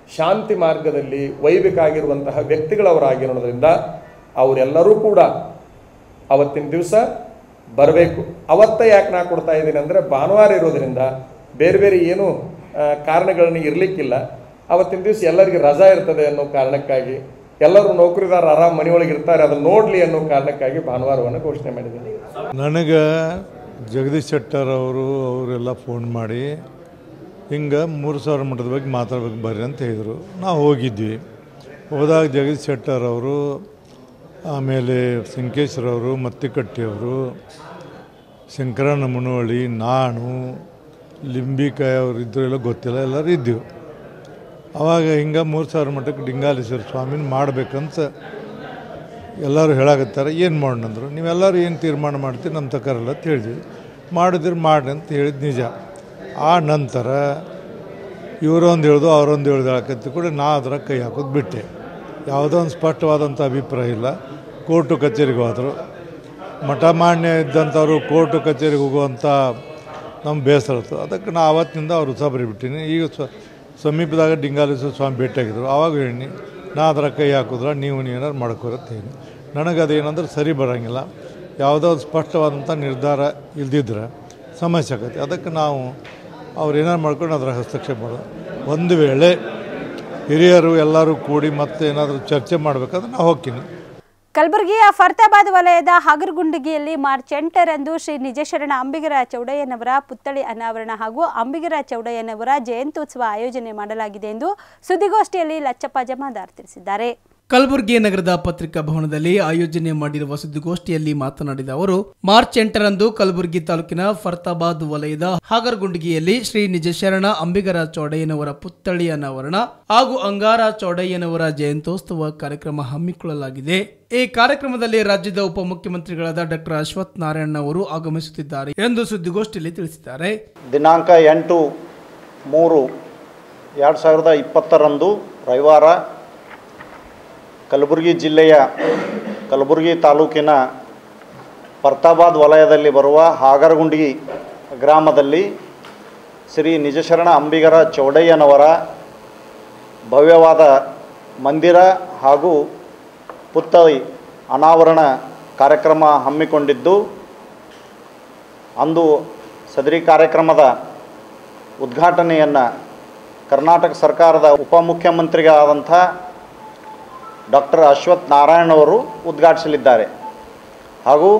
ಶಾಂತಿ ಮಾರ್ಗದಲ್ಲಿ ಒಯ್ಬೇಕಾಗಿರುವಂತಹ ವ್ಯಕ್ತಿಗಳವರಾಗಿರೋದ್ರಿಂದ ಅವರೆಲ್ಲರೂ ಕೂಡ ಅವತ್ತಿನ ದಿವಸ ಬರಬೇಕು ಅವತ್ತ ಯಾಕೆ ನಾ ಕೊಡ್ತಾ ಇದ್ದೀನಿ ಅಂದರೆ ಭಾನುವಾರ ಇರೋದ್ರಿಂದ ಬೇರೆ ಬೇರೆ ಏನು ಆ, ಕಾರಣಗಳನ್ನ ಇರಲಿಕ್ಕಿಲ್ಲ ಅವತ್ತಿನ ದಿವಸ ಎಲ್ಲರಿಗೆ ರಜಾ ಇರ್ತದೆ ಅನ್ನೋ ಕಾರಣಕ್ಕಾಗಿ ಎಲ್ಲರೂ ನೌಕರಿದಾರ ಆರಾಮ್ ಮನೆಯೊಳಗೆ ಇರ್ತಾರೆ ಅದನ್ನು ನೋಡಲಿ ಅನ್ನೋ ಕಾರಣಕ್ಕಾಗಿ ಭಾನುವಾರವನ್ನು ಘೋಷಣೆ ಮಾಡಿದ್ದೀನಿ ನನಗೆ ಜಗದೀಶ್ ಶೆಟ್ಟರ್ ಅವರು ಅವರೆಲ್ಲ ಫೋನ್ ಮಾಡಿ ಹಿಂಗೆ ಮೂರು ಸಾವಿರ ಮಠದ ಬಗ್ಗೆ ಮಾತಾಡ್ಬೇಕು ಬರ್ರಿ ಅಂತ ಹೇಳಿದರು ನಾವು ಹೋಗಿದ್ವಿ ಹೋದಾಗ ಜಗದೀಶ್ ಶೆಟ್ಟರ್ ಅವರು ಆಮೇಲೆ ಸಂಕೇಶ್ವರವರು ಮತ್ತಿಕಟ್ಟಿಯವರು ಶಂಕರಣ್ಣ ಮುನವಳ್ಳಿ ನಾನು ಲಿಂಬಿಕಾಯಿ ಅವರು ಇದ್ದರು ಎಲ್ಲ ಗೊತ್ತಿಲ್ಲ ಎಲ್ಲರೂ ಇದ್ದೀವಿ ಅವಾಗ ಹಿಂಗೆ ಮೂರು ಸಾವಿರ ಮಠಕ್ಕೆ ಡಿಂಗಾಲೇಶ್ವರ ಸ್ವಾಮಿನ ಮಾಡ್ಬೇಕಂತ ಎಲ್ಲರೂ ಹೇಳಾಕತ್ತಾರೆ ಏನು ಮಾಡೋಣ ಅಂದರು ನೀವೆಲ್ಲರೂ ಏನು ತೀರ್ಮಾನ ಮಾಡ್ತೀರಿ ನಮ್ಮ ತಕರಲ್ಲ ಅಂತ ಹೇಳಿದ್ವಿ ಮಾಡಿದ್ರೆ ಮಾಡಿ ಅಂತ ಹೇಳಿದ ನಿಜ ಆ ನಂತರ ಇವರೊಂದು ಹೇಳ್ದು ಅವರೊಂದು ಹೇಳ್ದು ಹೇಳಕತ್ತಿ ಕೂಡ ನಾ ಅದರ ಕೈ ಹಾಕೋದು ಬಿಟ್ಟೆ ಯಾವುದೋ ಒಂದು ಸ್ಪಷ್ಟವಾದಂಥ ಅಭಿಪ್ರಾಯ ಇಲ್ಲ ಕೋರ್ಟು ಕಚೇರಿಗೆ ಹೋದರು ಮಠ ಮಾನ್ಯ ಇದ್ದಂಥವ್ರು ಕೋರ್ಟು ಕಚೇರಿಗೆ ಹೋಗುವಂಥ ನಮ್ಮ ಬೇಸರ ಇತ್ತು ಅದಕ್ಕೆ ನಾ ಆವತ್ತಿನಿಂದ ಅವ್ರು ಉತ್ಸಾಹ ಬಿಟ್ಟಿನಿ ಈಗ ಸ್ವ ಸಮೀಪದಾಗ ಡಿಂಗಾಲೇಶ್ವರ ಸ್ವಾಮಿ ಭೇಟಿಯಾಗಿದ್ರು ಆವಾಗ ಹೇಳಿ ನಾ ಅದರ ಕೈ ಹಾಕಿದ್ರ ನೀವು ಏನಾರು ಮಾಡ್ಕೊರತ್ತ ಹೇಳಿ ನನಗೆ ಅದೇನಂದ್ರೆ ಸರಿ ಬರೋಂಗಿಲ್ಲ ಯಾವುದೋ ಒಂದು ಸ್ಪಷ್ಟವಾದಂಥ ನಿರ್ಧಾರ ಇಲ್ದಿದ್ರೆ ಸಮಸ್ಯೆ ಆಗತ್ತೆ ಅದಕ್ಕೆ ನಾವು ಅವ್ರು ಏನಾರು ಮಾಡ್ಕೊಂಡು ಅದರ ಹಸ್ತಕ್ಷೇಪ ಮಾಡೋದು ಒಂದು ವೇಳೆ ಹಿರಿಯರು ಎಲ್ಲರೂ ಕೂಡಿ ಮತ್ತೆ ಏನಾದರೂ ಚರ್ಚೆ ಮಾಡಬೇಕಾದ್ರೆ ನಾವು ಹೋಗ್ತೀನಿ ಕಲಬುರಗಿಯ ಫರ್ತಾಬಾದ್ ವಲಯದ ಹಗರಗುಂಡಿಗೆಯಲ್ಲಿ ಮಾರ್ಚ್ ಎಂಟರಂದು ಶ್ರೀ ನಿಜಶರಣ ಅಂಬಿಗರ ಚೌಡಯ್ಯನವರ ಪುತ್ಥಳಿ ಅನಾವರಣ ಹಾಗೂ ಅಂಬಿಗರ ಚೌಡಯ್ಯನವರ ಜಯಂತ್ಯುತ್ಸವ ಆಯೋಜನೆ ಮಾಡಲಾಗಿದೆ ಎಂದು ಸುದ್ದಿಗೋಷ್ಠಿಯಲ್ಲಿ ಲಚ್ಚಪ್ಪ ಜಮಾದಾರ್ ತಿಳಿಸಿದ್ದಾರೆ ಕಲಬುರಗಿ ನಗರದ ಪತ್ರಿಕಾ ಭವನದಲ್ಲಿ ಆಯೋಜನೆ ಮಾಡಿರುವ ಸುದ್ದಿಗೋಷ್ಠಿಯಲ್ಲಿ ಮಾತನಾಡಿದ ಅವರು ಮಾರ್ಚ್ ಎಂಟರಂದು ಕಲಬುರಗಿ ತಾಲೂಕಿನ ಫರ್ತಾಬಾದ್ ವಲಯದ ಹಾಗರಗುಂಡಿಗೆಯಲ್ಲಿ ಶ್ರೀ ನಿಜಶರಣ ಅಂಬಿಗರ ಚೌಡಯ್ಯನವರ ಪುತ್ಥಳಿ ಅನಾವರಣ ಹಾಗೂ ಅಂಗಾರ ಚೌಡಯ್ಯನವರ ಜಯಂತ್ಯೋತ್ಸವ ಕಾರ್ಯಕ್ರಮ ಹಮ್ಮಿಕೊಳ್ಳಲಾಗಿದೆ ಈ ಕಾರ್ಯಕ್ರಮದಲ್ಲಿ ರಾಜ್ಯದ ಉಪಮುಖ್ಯಮಂತ್ರಿಗಳಾದ ಡಾಕ್ಟರ್ ಅಶ್ವಥ್ ನಾರಾಯಣ ಅವರು ಆಗಮಿಸುತ್ತಿದ್ದಾರೆ ಎಂದು ಸುದ್ದಿಗೋಷ್ಠಿಯಲ್ಲಿ ತಿಳಿಸಿದ್ದಾರೆ ದಿನಾಂಕ ಎಂಟು ಮೂರು ಎರಡು ಸಾವಿರದ ಇಪ್ಪತ್ತರಂದು ರವಿವಾರ ಕಲಬುರಗಿ ಜಿಲ್ಲೆಯ ಕಲಬುರಗಿ ತಾಲೂಕಿನ ಪರ್ತಾಬಾದ್ ವಲಯದಲ್ಲಿ ಬರುವ ಹಾಗರಗುಂಡಿ ಗ್ರಾಮದಲ್ಲಿ ಶ್ರೀ ನಿಜಶರಣ ಅಂಬಿಗರ ಚೌಡಯ್ಯನವರ ಭವ್ಯವಾದ ಮಂದಿರ ಹಾಗೂ ಪುತ್ಥಳಿ ಅನಾವರಣ ಕಾರ್ಯಕ್ರಮ ಹಮ್ಮಿಕೊಂಡಿದ್ದು ಅಂದು ಸದರಿ ಕಾರ್ಯಕ್ರಮದ ಉದ್ಘಾಟನೆಯನ್ನು ಕರ್ನಾಟಕ ಸರ್ಕಾರದ ಉಪಮುಖ್ಯಮಂತ್ರಿಗಳಾದಂಥ ಡಾಕ್ಟರ್ ಅಶ್ವಥ್ ನಾರಾಯಣ್ ಅವರು ಉದ್ಘಾಟಿಸಲಿದ್ದಾರೆ ಹಾಗೂ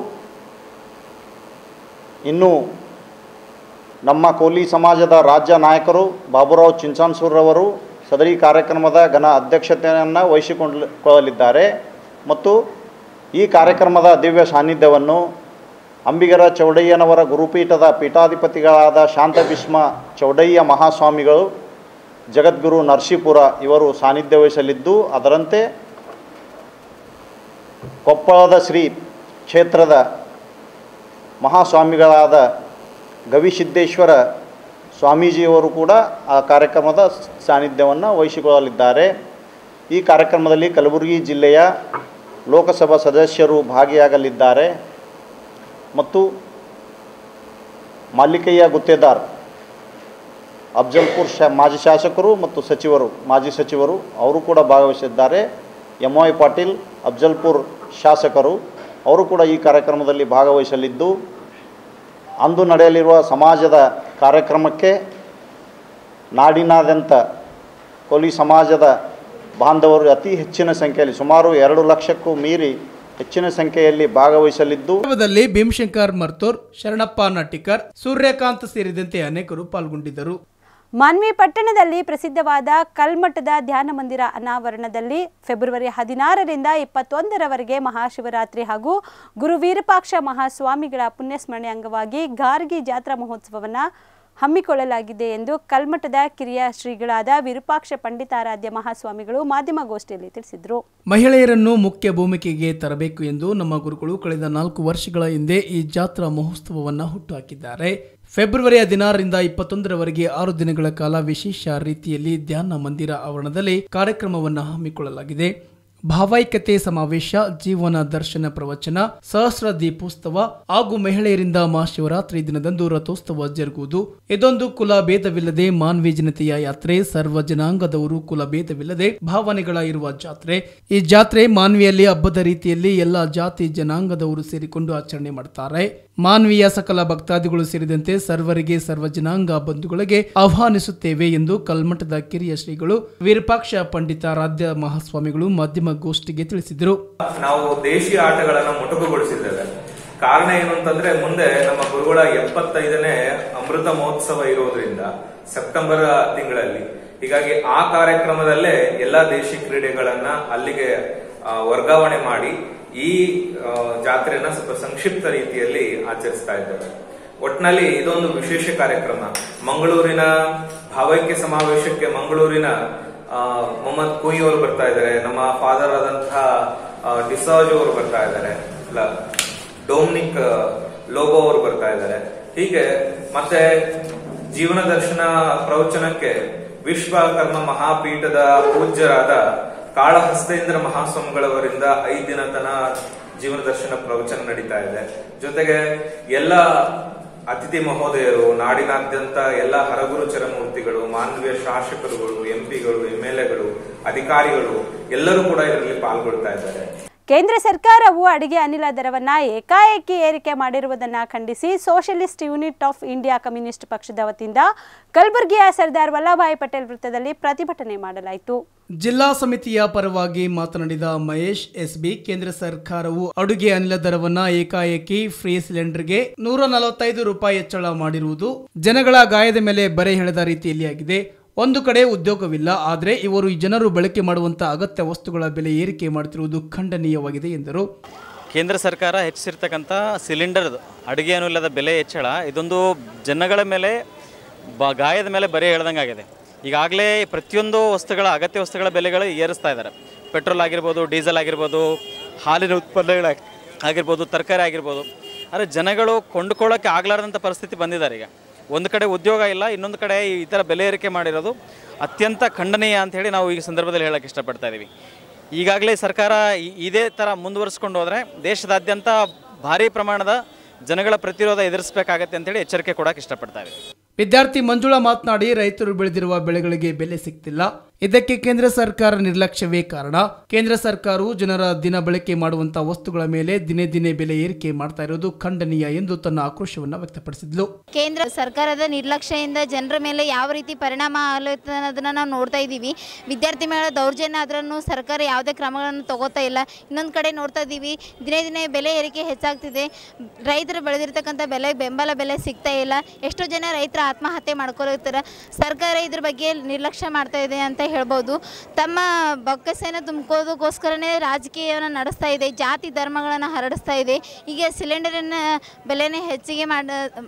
ಇನ್ನು ನಮ್ಮ ಕೋಲಿ ಸಮಾಜದ ರಾಜ್ಯ ನಾಯಕರು ಬಾಬುರಾವ್ ಚಿಂಚಾನ್ಸೂರ್ರವರು ಸದರಿ ಕಾರ್ಯಕ್ರಮದ ಘನ ಅಧ್ಯಕ್ಷತೆಯನ್ನು ವಹಿಸಿಕೊಳ್ಳಲಿದ್ದಾರೆ ಮತ್ತು ಈ ಕಾರ್ಯಕ್ರಮದ ದಿವ್ಯ ಸಾನ್ನಿಧ್ಯವನ್ನು ಅಂಬಿಗರ ಚೌಡಯ್ಯನವರ ಗುರುಪೀಠದ ಪೀಠಾಧಿಪತಿಗಳಾದ ಶಾಂತಭೀಷ್ಮ ಚೌಡಯ್ಯ ಮಹಾಸ್ವಾಮಿಗಳು ಜಗದ್ಗುರು ನರಸೀಪುರ ಇವರು ಸಾನ್ನಿಧ್ಯ ವಹಿಸಲಿದ್ದು ಅದರಂತೆ ಕೊಪ್ಪಳದ ಶ್ರೀ ಕ್ಷೇತ್ರದ ಮಹಾಸ್ವಾಮಿಗಳಾದ ಗವಿಸಿದ್ದೇಶ್ವರ ಸ್ವಾಮೀಜಿಯವರು ಕೂಡ ಆ ಕಾರ್ಯಕ್ರಮದ ಸಾನ್ನಿಧ್ಯವನ್ನು ವಹಿಸಿಕೊಳ್ಳಲಿದ್ದಾರೆ ಈ ಕಾರ್ಯಕ್ರಮದಲ್ಲಿ ಕಲಬುರಗಿ ಜಿಲ್ಲೆಯ ಲೋಕಸಭಾ ಸದಸ್ಯರು ಭಾಗಿಯಾಗಲಿದ್ದಾರೆ ಮತ್ತು ಮಾಲಿಕಯ್ಯ ಗುತ್ತೇದಾರ್ ಅಫ್ಜಲ್ಪುರ್ ಶಾ ಮಾಜಿ ಶಾಸಕರು ಮತ್ತು ಸಚಿವರು ಮಾಜಿ ಸಚಿವರು ಅವರು ಕೂಡ ಭಾಗವಹಿಸಿದ್ದಾರೆ ಎಂ ವೈ ಪಾಟೀಲ್ ಅಫ್ಜಲ್ಪುರ್ ಶಾಸಕರು ಅವರು ಕೂಡ ಈ ಕಾರ್ಯಕ್ರಮದಲ್ಲಿ ಭಾಗವಹಿಸಲಿದ್ದು ಅಂದು ನಡೆಯಲಿರುವ ಸಮಾಜದ ಕಾರ್ಯಕ್ರಮಕ್ಕೆ ನಾಡಿನಾದ್ಯಂತ ಕೋಲಿ ಸಮಾಜದ ಬಾಂಧವರು ಅತಿ ಹೆಚ್ಚಿನ ಸಂಖ್ಯೆಯಲ್ಲಿ ಸುಮಾರು ಎರಡು ಲಕ್ಷಕ್ಕೂ ಮೀರಿ ಹೆಚ್ಚಿನ ಸಂಖ್ಯೆಯಲ್ಲಿ ಭಾಗವಹಿಸಲಿದ್ದು ಕಾರ್ಯಕ್ರಮದಲ್ಲಿ ಭೀಮಶಂಕರ್ ಮರ್ತೂರ್ ಶರಣಪ್ಪ ನಟಿಕರ್ ಸೂರ್ಯಕಾಂತ್ ಸೇರಿದಂತೆ ಅನೇಕರು ಪಾಲ್ಗೊಂಡಿದ್ದರು ಮಾನ್ವಿ ಪಟ್ಟಣದಲ್ಲಿ ಪ್ರಸಿದ್ಧವಾದ ಕಲ್ಮಠದ ಧ್ಯಾನ ಮಂದಿರ ಅನಾವರಣದಲ್ಲಿ ಫೆಬ್ರವರಿ ಹದಿನಾರರಿಂದ ಇಪ್ಪತ್ತೊಂದರವರೆಗೆ ಮಹಾಶಿವರಾತ್ರಿ ಹಾಗೂ ಗುರು ವೀರಪಾಕ್ಷ ಮಹಾಸ್ವಾಮಿಗಳ ಪುಣ್ಯಸ್ಮರಣೆ ಅಂಗವಾಗಿ ಗಾರ್ಗಿ ಜಾತ್ರಾ ಮಹೋತ್ಸವವನ್ನು ಹಮ್ಮಿಕೊಳ್ಳಲಾಗಿದೆ ಎಂದು ಕಲ್ಮಠದ ಕಿರಿಯ ಶ್ರೀಗಳಾದ ವಿರೂಪಾಕ್ಷ ಪಂಡಿತಾರಾಧ್ಯ ಮಹಾಸ್ವಾಮಿಗಳು ಮಾಧ್ಯಮಗೋಷ್ಠಿಯಲ್ಲಿ ತಿಳಿಸಿದರು ಮಹಿಳೆಯರನ್ನು ಮುಖ್ಯ ಭೂಮಿಕೆಗೆ ತರಬೇಕು ಎಂದು ನಮ್ಮ ಗುರುಗಳು ಕಳೆದ ನಾಲ್ಕು ವರ್ಷಗಳ ಹಿಂದೆ ಈ ಜಾತ್ರಾ ಮಹೋತ್ಸವವನ್ನು ಹುಟ್ಟುಹಾಕಿದ್ದಾರೆ ಫೆಬ್ರವರಿ ಹದಿನಾರರಿಂದ ಇಪ್ಪತ್ತೊಂದರವರೆಗೆ ಆರು ದಿನಗಳ ಕಾಲ ವಿಶೇಷ ರೀತಿಯಲ್ಲಿ ಧ್ಯಾನ ಮಂದಿರ ಆವರಣದಲ್ಲಿ ಕಾರ್ಯಕ್ರಮವನ್ನು ಹಮ್ಮಿಕೊಳ್ಳಲಾಗಿದೆ ಭಾವೈಕ್ಯತೆ ಸಮಾವೇಶ ಜೀವನ ದರ್ಶನ ಪ್ರವಚನ ಸಹಸ್ರ ದೀಪೋತ್ಸವ ಹಾಗೂ ಮಹಿಳೆಯರಿಂದ ಮಹಾಶಿವರಾತ್ರಿ ದಿನದಂದು ರಥೋತ್ಸವ ಜರುಗುವುದು ಇದೊಂದು ಕುಲ ಭೇದವಿಲ್ಲದೆ ಮಾನವೀಯ ಜನತೆಯ ಯಾತ್ರೆ ಸರ್ವ ಜನಾಂಗದವರು ಕುಲ ಭೇದವಿಲ್ಲದೆ ಭಾವನೆಗಳ ಇರುವ ಜಾತ್ರೆ ಈ ಜಾತ್ರೆ ಮಾನವಿಯಲ್ಲಿ ಹಬ್ಬದ ರೀತಿಯಲ್ಲಿ ಎಲ್ಲ ಜಾತಿ ಜನಾಂಗದವರು ಸೇರಿಕೊಂಡು ಆಚರಣೆ ಮಾಡುತ್ತಾರೆ ಮಾನವೀಯ ಸಕಲ ಭಕ್ತಾದಿಗಳು ಸೇರಿದಂತೆ ಸರ್ವರಿಗೆ ಸರ್ವ ಜನಾಂಗ ಬಂಧುಗಳಿಗೆ ಆಹ್ವಾನಿಸುತ್ತೇವೆ ಎಂದು ಕಲ್ಮಠದ ಕಿರಿಯ ಶ್ರೀಗಳು ವಿರೂಪಾಕ್ಷ ಪಂಡಿತಾರಾಧ್ಯ ಮಹಾಸ್ವಾಮಿಗಳು ಮಾಧ್ಯಮ ಗೋಷ್ಠಿಗೆ ತಿಳಿಸಿದರು ನಾವು ದೇಶೀಯ ಆಟಗಳನ್ನು ಮೊಟಕುಗೊಳಿಸಿದ್ದೇವೆ ಕಾರಣ ಏನು ಅಂತಂದ್ರೆ ಮುಂದೆ ನಮ್ಮ ಗುರುಗಳ ಎಪ್ಪತ್ತೈದನೇ ಅಮೃತ ಮಹೋತ್ಸವ ಇರೋದ್ರಿಂದ ಸೆಪ್ಟೆಂಬರ್ ತಿಂಗಳಲ್ಲಿ ಹೀಗಾಗಿ ಆ ಕಾರ್ಯಕ್ರಮದಲ್ಲೇ ಎಲ್ಲಾ ದೇಶಿ ಕ್ರೀಡೆಗಳನ್ನ ಅಲ್ಲಿಗೆ ಆ, ವರ್ಗಾವಣೆ ಮಾಡಿ ಈ ಆ, ಜಾತ್ರೆಯನ್ನ ಸ್ವಲ್ಪ ಸಂಕ್ಷಿಪ್ತ ರೀತಿಯಲ್ಲಿ ಆಚರಿಸ್ತಾ ಇದ್ದೇವೆ ಒಟ್ನಲ್ಲಿ ಇದೊಂದು ವಿಶೇಷ ಕಾರ್ಯಕ್ರಮ ಮಂಗಳೂರಿನ ಭಾವೈಕ್ಯ ಸಮಾವೇಶಕ್ಕೆ ಮಂಗಳೂರಿನ ಆ, ಮೊಹಮ್ಮದ್ ಕುಯಿ ಅವರು ಬರ್ತಾ ಇದ್ದಾರೆ ನಮ್ಮ ಫಾದರ್ ಆದಂತಹ ಆ, ಡಿಸಾಜ್ ಅವರು ಬರ್ತಾ ಇದ್ದಾರೆ ಅಲ್ಲ ಡೊಮಿನಿಕ್ ಲೋಬೋ ಅವರು ಬರ್ತಾ ಇದ್ದಾರೆ ಹೀಗೆ ಮತ್ತೆ ಜೀವನ ದರ್ಶನ ಪ್ರವಚನಕ್ಕೆ ವಿಶ್ವಕರ್ಮ ಮಹಾಪೀಠದ ಪೂಜ್ಯರಾದ ಕಾಳಹಸ್ತೇಂದ್ರ ಮಹಾಸ್ವಾಮಿಗಳವರಿಂದ ಐದು ದಿನ ತನ ಜೀವನ ದರ್ಶನ ಪ್ರವಚನ ನಡೀತಾ ಇದೆ ಜೊತೆಗೆ ಎಲ್ಲ ಅತಿಥಿ ಮಹೋದಯರು ನಾಡಿನಾದ್ಯಂತ ಎಲ್ಲ ಹರಗುರು ಚರಮೂರ್ತಿಗಳು ಮಾನವೀಯ ಶಾಸಕರುಗಳು ಎಂಪಿಗಳು ಎಂ ಎಲ್ ಎಗಳು ಅಧಿಕಾರಿಗಳು ಎಲ್ಲರೂ ಕೂಡ ಇದರಲ್ಲಿ ಪಾಲ್ಗೊಳ್ತಾ ಇದ್ದಾರೆ ಕೇಂದ್ರ ಸರ್ಕಾರವು ಅಡಿಗೆ ಅನಿಲ ದರವನ್ನು ಏಕಾಏಕಿ ಏರಿಕೆ ಮಾಡಿರುವುದನ್ನು ಖಂಡಿಸಿ Socialist Unit of India Communist ಪಕ್ಷದ ವತಿಯಿಂದ ಕಲಬುರಗಿಯ ಸರ್ದಾರ್ ವಲ್ಲಭಾಯ್ ಪಟೇಲ್ ವೃತ್ತದಲ್ಲಿ ಪ್ರತಿಭಟನೆ ಮಾಡಲಾಯಿತು ಜಿಲ್ಲಾ ಸಮಿತಿಯ ಪರವಾಗಿ ಮಾತನಾಡಿದ ಮಹೇಶ್ ಎಸ್ಬಿ ಕೇಂದ್ರ ಸರ್ಕಾರವು ಅಡುಗೆ ಅನಿಲ ದರವನ್ನ ಏಕಾಏಕಿ ಫ್ರೀ ಸಿಲಿಂಡರ್ಗೆ ನೂರ ನಲವತ್ತೈದು ರೂಪಾಯಿ ಹೆಚ್ಚಳ ಮಾಡಿರುವುದು ಜನಗಳ ಗಾಯದ ಮೇಲೆ ಬರೆ ಎಳೆದ ರೀತಿಯಲ್ಲಿ ಆಗಿದೆ ಒಂದು ಕಡೆ ಉದ್ಯೋಗವಿಲ್ಲ ಆದರೆ ಇವರು ಈ ಜನರು ಬಳಕೆ ಮಾಡುವಂತಹ ಅಗತ್ಯ ವಸ್ತುಗಳ ಬೆಲೆ ಏರಿಕೆ ಮಾಡುತ್ತಿರುವುದು ಖಂಡನೀಯವಾಗಿದೆ ಎಂದರು ಕೇಂದ್ರ ಸರ್ಕಾರ ಹೆಚ್ಚಿರ್ತಕ್ಕಂಥ ಸಿಲಿಂಡರ್ದು ಅಡುಗೆ ಅನಿಲದ ಬೆಲೆ ಹೆಚ್ಚಳ ಇದೊಂದು ಜನಗಳ ಮೇಲೆ ಬ ಗಾಯದ ಮೇಲೆ ಬರೆ ಎಳ್ದಂಗೆ ಆಗಿದೆ ಈಗಾಗಲೇ ಪ್ರತಿಯೊಂದು ವಸ್ತುಗಳ ಅಗತ್ಯ ವಸ್ತುಗಳ ಬೆಲೆಗಳು ಏರಿಸ್ತಾ ಇದ್ದಾರೆ ಪೆಟ್ರೋಲ್ ಆಗಿರ್ಬೋದು ಡೀಸೆಲ್ ಆಗಿರ್ಬೋದು ಹಾಲಿನ ಉತ್ಪನ್ನಗಳ ಆಗಿರ್ಬೋದು ತರಕಾರಿ ಆಗಿರ್ಬೋದು ಆದರೆ ಜನಗಳು ಕೊಂಡುಕೊಳ್ಳೋಕ್ಕೆ ಆಗಲಾರ್ದಂಥ ಪರಿಸ್ಥಿತಿ ಬಂದಿದ್ದಾರೆ ಈಗ ಒಂದು ಕಡೆ ಉದ್ಯೋಗ ಇಲ್ಲ ಇನ್ನೊಂದು ಕಡೆ ಈ ಥರ ಬೆಲೆ ಏರಿಕೆ ಮಾಡಿರೋದು ಅತ್ಯಂತ ಖಂಡನೀಯ ಅಂತ ಹೇಳಿ ನಾವು ಈ ಸಂದರ್ಭದಲ್ಲಿ ಹೇಳಕ್ಕೆ ಇಷ್ಟಪಡ್ತಾ ಇದ್ದೀವಿ ಈಗಾಗಲೇ ಸರ್ಕಾರ ಈ- ಇದೇ ಥರ ಮುಂದುವರಿಸ್ಕೊಂಡು ಹೋದರೆ ದೇಶದಾದ್ಯಂತ ಭಾರಿ ಪ್ರಮಾಣದ ಜನಗಳ ಪ್ರತಿರೋಧ ಎದುರಿಸಬೇಕಾಗತ್ತೆ ಅಂತೇಳಿ ಎಚ್ಚರಿಕೆ ಕೊಡೋಕೆ ಇಷ್ಟಪಡ್ತಾ ಇದ್ದೀವಿ ವಿದ್ಯಾರ್ಥಿ ಮಂಜುಳಾ ಮಾತನಾಡಿ ರೈತರು ಬೆಳೆದಿರುವ ಬೆಳೆಗಳಿಗೆ ಬೆಲೆ ಸಿಗ್ತಿಲ್ಲ ಇದಕ್ಕೆ ಕೇಂದ್ರ ಸರ್ಕಾರ ನಿರ್ಲಕ್ಷ್ಯವೇ ಕಾರಣ ಕೇಂದ್ರ ಸರ್ಕಾರವು ಜನರ ದಿನ ಬಳಕೆ ಮಾಡುವಂತಹ ವಸ್ತುಗಳ ಮೇಲೆ ದಿನೇ ದಿನೇ ಬೆಲೆ ಏರಿಕೆ ಮಾಡ್ತಾ ಇರೋದು ಖಂಡನೀಯ ಎಂದು ತನ್ನ ಆಕ್ರೋಶವನ್ನು ವ್ಯಕ್ತಪಡಿಸಿದ್ಲು ಕೇಂದ್ರ ಸರ್ಕಾರದ ನಿರ್ಲಕ್ಷ್ಯದಿಂದ ಜನರ ಮೇಲೆ ಯಾವ ರೀತಿ ಪರಿಣಾಮ ಆಗಲುತ್ತೆ ಅನ್ನೋದನ್ನ ನಾವು ನೋಡ್ತಾ ಇದ್ದೀವಿ ವಿದ್ಯಾರ್ಥಿ ಮೇಳ ದೌರ್ಜನ್ಯ ಆದ್ರೂ ಸರ್ಕಾರ ಯಾವುದೇ ಕ್ರಮಗಳನ್ನು ತಗೋತಾ ಇಲ್ಲ ಇನ್ನೊಂದು ಕಡೆ ನೋಡ್ತಾ ಇದ್ದೀವಿ ದಿನೇ ದಿನೇ ಬೆಲೆ ಏರಿಕೆ ಹೆಚ್ಚಾಗ್ತಿದೆ ರೈತರು ಬೆಳೆದಿರ್ತಕ್ಕಂಥ ಬೆಲೆ ಬೆಂಬಲ ಬೆಲೆ ಸಿಗ್ತಾ ಇಲ್ಲ ಎಷ್ಟೋ ಜನ ರೈತರ ಆತ್ಮಹತ್ಯೆ ಮಾಡ್ಕೊಳ್ತಾರೆ ಸರ್ಕಾರ ಇದ್ರ ಬಗ್ಗೆ ನಿರ್ಲಕ್ಷ್ಯ ಮಾಡ್ತಾ ಇದೆ ಅಂತ ಹೇಳ್ಬೋದು ತಮ್ಮ ಬೊಕ್ಕಸೆನ ತುಂಬ್ಕೋದಕ್ಕೋಸ್ಕರನೇ ರಾಜಕೀಯವನ್ನು ನಡೆಸ್ತಾ ಇದೆ ಜಾತಿ ಧರ್ಮಗಳನ್ನು ಹರಡಿಸ್ತಾ ಇದೆ ಈಗ ಸಿಲಿಂಡರಿನ ಬೆಲೆನೇ ಹೆಚ್ಚಿಗೆ ಮಾಡ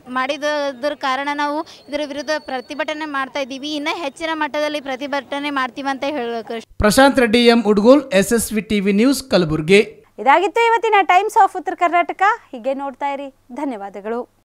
ಮಾಡಿದರ ಕಾರಣ ನಾವು ಇದರ ವಿರುದ್ಧ ಪ್ರತಿಭಟನೆ ಮಾಡ್ತಾ ಇದ್ದೀವಿ ಇನ್ನೂ ಹೆಚ್ಚಿನ ಮಟ್ಟದಲ್ಲಿ ಪ್ರತಿಭಟನೆ ಮಾಡ್ತೀವಿ ಅಂತ ಹೇಳಬೇಕು Prashant Reddy M Udgol SSV TV news Kalaburagi ಇದಾಗಿತ್ತು ಇವತ್ತಿನ ಟೈಮ್ಸ್ ಆಫ್ ಉತ್ತರ ಕರ್ನಾಟಕ ಹೀಗೆ ನೋಡ್ತಾ ಇರಿ ಧನ್ಯವಾದಗಳು